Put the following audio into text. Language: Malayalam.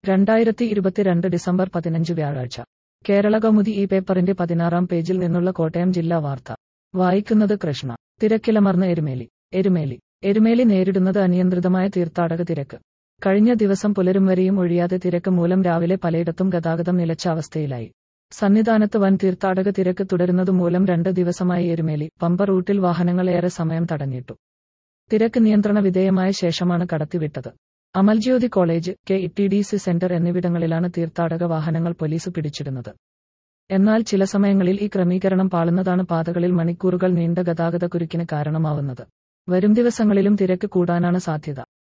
രണ്ടായിരത്തി ഇരുപത്തിരണ്ട് ഡിസംബർ പതിനഞ്ച് വ്യാഴാഴ്ച കേരള കൗമുദി ഈ പേപ്പറിന്റെ പതിനാറാം പേജിൽ നിന്നുള്ള കോട്ടയം ജില്ലാ വാർത്ത വായിക്കുന്നത് കൃഷ്ണ തിരക്കിലമർന്ന എരുമേലി എരുമേലി എരുമേലി നേരിടുന്നത് അനിയന്ത്രിതമായ തീർത്ഥാടക തിരക്ക് കഴിഞ്ഞ ദിവസം പുലരും വരെയും ഒഴിയാതെ തിരക്ക് മൂലം രാവിലെ പലയിടത്തും ഗതാഗതം നിലച്ച അവസ്ഥയിലായി സന്നിധാനത്ത് വൻ തീർത്ഥാടക തിരക്ക് തുടരുന്നതുമൂലം രണ്ട് ദിവസമായി എരുമേലി പമ്പ റൂട്ടിൽ വാഹനങ്ങൾ ഏറെ സമയം തടഞ്ഞിട്ടു തിരക്ക് നിയന്ത്രണ വിധേയമായ ശേഷമാണ് കടത്തിവിട്ടത് Amaljyothi college K T D C centre എന്നിവിടങ്ങളിലാണ് തീർത്ഥാടക വാഹനങ്ങൾ പോലീസ് പിടിച്ചിടുന്നത് എന്നാൽ ചില സമയങ്ങളിൽ ഈ ക്രമീകരണം പാളുന്നതാണ് പാതകളിൽ മണിക്കൂറുകൾ നീണ്ട ഗതാഗത കുരുക്കിന് കാരണമാവുന്നത് വരും ദിവസങ്ങളിലും തിരക്ക് കൂടാനാണ് സാധ്യത